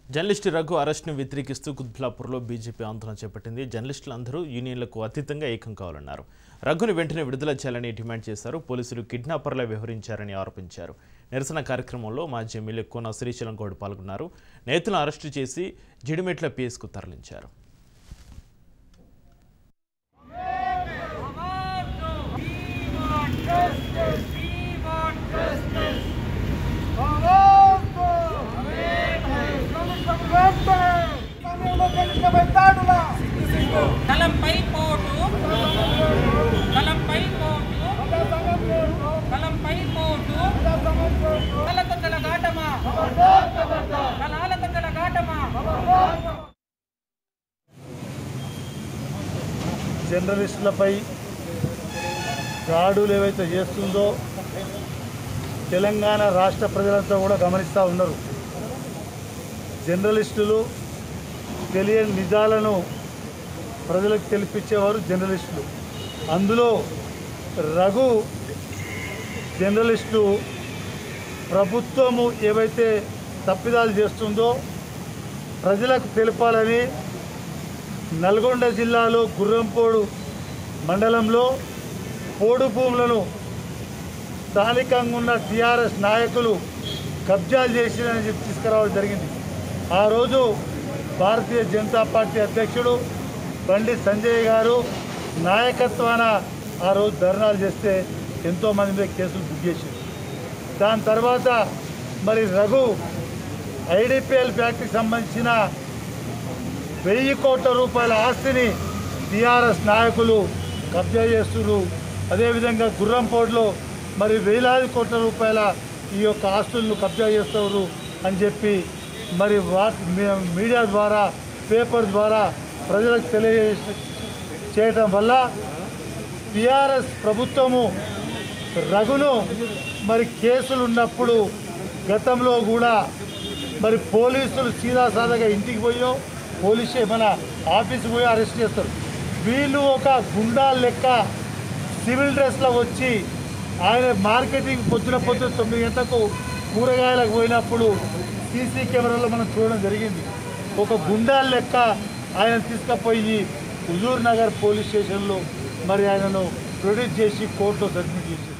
journalist Raghu అరెస్ట్ను వ్యతిరేకిస్తూ కుత్బులాపూర్లో BJP ఆందోళన చేపట్టింది జర్నలిస్టులందరూ యూనియన్లకు అతీతంగా ఏకం కావాలన్నారు రఘుని వెంటనే విడుదల చేయాలని డిమాండ్ చేశారు పోలీసులు కిడ్నాపర్లా వ్యవహరించారని ఆరోపించారు నిరసన కార్యక్రమంలో మాజీ ఎమ్మెల్యే కోన శ్రీశైలం గౌడ్ పాల్గొన్నారు నేతలను అరెస్టు చేసి జిడిమెట్ల పిఎస్కు తరలించారు కలంపై పోటు కలంపై పోటు కలంపై పోటు కలత కలగాటమా కలాలత కలగాటమా జర్నలిస్టులపై దాడులు ఏవైతే చేస్తుందో తెలంగాణ రాష్ట్ర ప్రజలంతా కూడా గమనిస్తూ ఉన్నారు జర్నలిస్టులు తెలియని నిజాలను ప్రజలకు తెలిపించేవారు జర్నలిస్టులు అందులో రఘు జర్నలిస్టు ప్రభుత్వము ఏవైతే తప్పిదాలు చేస్తుందో ప్రజలకు తెలపాలని నల్గొండ జిల్లాలో గుర్రంపోడు మండలంలో పోడు భూములను స్థానికంగా ఉన్న టీఆర్ఎస్ నాయకులు కబ్జాలు చేసిరని చెప్పి తీసుకురావడం జరిగింది ఆ రోజు భారతీయ జనతా పార్టీ అధ్యక్షుడు బండి సంజయ్ గారు నాయకత్వాన ఆ రోజు ధర్నాలు చేస్తే ఎంతోమంది మీద కేసులు బుక్ చేశారు దాని తర్వాత మరి రఘు ఐడిపిఎల్ ఫ్యాక్టరీకి సంబంధించిన వెయ్యి కోట్ల రూపాయల ఆస్తిని టీఆర్ఎస్ నాయకులు కబ్జా చేస్తున్నారు అదేవిధంగా గుర్రంపోటులో మరి వేలాది కోట్ల రూపాయల ఈ యొక్క ఆస్తులను కబ్జా చేస్తారు అని చెప్పి మరి వాట్ మీ- మీడియా ద్వారా పేపర్ ద్వారా ప్రజలకు తెలియజే చేయటం వల్ల టీఆర్ఎస్ ప్రభుత్వము రఘును మరి కేసులు ఉన్నప్పుడు గతంలో కూడా మరి పోలీసులు సీదా సాదాగా ఇంటికి పోయో పోలీస్ మన ఆఫీస్కి పోయి అరెస్ట్ చేస్తారు వీళ్ళు ఒక గుండాల లెక్క సివిల్ డ్రెస్లో వచ్చి ఆయన మార్కెటింగ్ పొద్దున పొద్దున తొమ్మిది గంటలకు కూరగాయలకు పోయినప్పుడు సీసీ కెమెరాలో మనం చూడడం జరిగింది ఒక గుండాల లెక్క ఆయన తీసుకుపోయి హుజూర్ నగర్ పోలీస్ స్టేషన్లో మరి ఆయనను ప్రొడ్యూస్ చేసి కోర్టులో సబ్మిట్ చేశారు